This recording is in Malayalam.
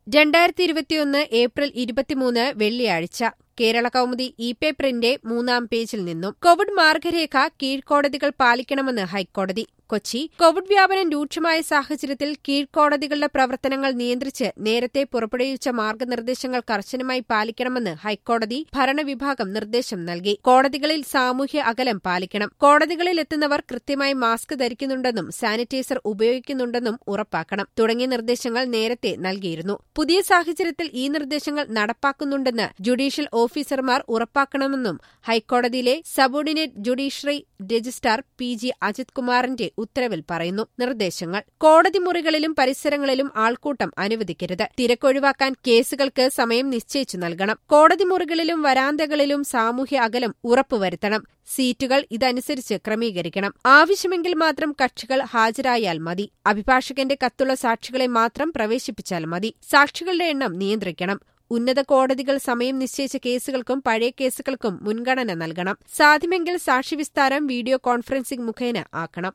രണ്ടായിരത്തി ഇരുപത്തിയൊന്ന് ഏപ്രിൽ ഇരുപത്തിമൂന്ന് വെള്ളിയാഴ്ച കേരള കൗമുദി ഇ പേപ്പറിന്റെ മൂന്നാം പേജിൽ നിന്നും കോവിഡ് മാർഗരേഖ കീഴ്ക്കോടതികൾ പാലിക്കണമെന്ന് ഹൈക്കോടതി കൊച്ചി കോവിഡ് വ്യാപനം രൂക്ഷമായ സാഹചര്യത്തിൽ കീഴ്ക്കോടതികളുടെ പ്രവർത്തനങ്ങൾ നിയന്ത്രിച്ച് നേരത്തെ പുറപ്പെടുവിച്ച മാർഗനിർദ്ദേശങ്ങൾ കർശനമായി പാലിക്കണമെന്ന് ഹൈക്കോടതി ഭരണവിഭാഗം നിർദ്ദേശം നൽകി കോടതികളിൽ സാമൂഹ്യ അകലം പാലിക്കണം കോടതികളിൽ എത്തുന്നവർ കൃത്യമായി മാസ്ക് ധരിക്കുന്നുണ്ടെന്നും സാനിറ്റൈസർ ഉപയോഗിക്കുന്നുണ്ടെന്നും ഉറപ്പാക്കണം തുടങ്ങിയ നിർദ്ദേശങ്ങൾ നേരത്തെ നൽകിയിരുന്നു പുതിയ സാഹചര്യത്തിൽ ഈ നിർദ്ദേശങ്ങൾ നടപ്പാക്കുന്നുണ്ടെന്ന് ജുഡീഷ്യൽ ഓഫീസർമാർ ഉറപ്പാക്കണമെന്നും ഹൈക്കോടതിയിലെ subordinate judiciary registrar P G Ajith കുമാറിന്റെ ഉത്തരവിൽ പറയുന്നു നിർദ്ദേശങ്ങൾ കോടതി മുറികളിലും പരിസരങ്ങളിലും ആൾക്കൂട്ടം അനുവദിക്കരുത് തിരക്കൊഴിവാക്കാൻ കേസുകൾക്ക് സമയം നിശ്ചയിച്ചു നൽകണം കോടതി മുറികളിലും വരാന്തകളിലും സാമൂഹ്യ അകലം ഉറപ്പുവരുത്തണം സീറ്റുകൾ ഇതനുസരിച്ച് ക്രമീകരിക്കണം ആവശ്യമെങ്കിൽ മാത്രം കക്ഷികൾ ഹാജരായാൽ മതി അഭിഭാഷകന്റെ കത്തുള്ള സാക്ഷികളെ മാത്രം പ്രവേശിപ്പിച്ചാൽ മതി സാക്ഷികളുടെ എണ്ണം നിയന്ത്രിക്കണം ഉന്നത കോടതികൾ സമയം നിശ്ചയിച്ച കേസുകൾക്കും പഴയ കേസുകൾക്കും മുൻഗണന നൽകണം സാധ്യമെങ്കിൽ സാക്ഷിവിസ്താരം വീഡിയോ കോൺഫറൻസിംഗ് മുഖേന ആക്കണം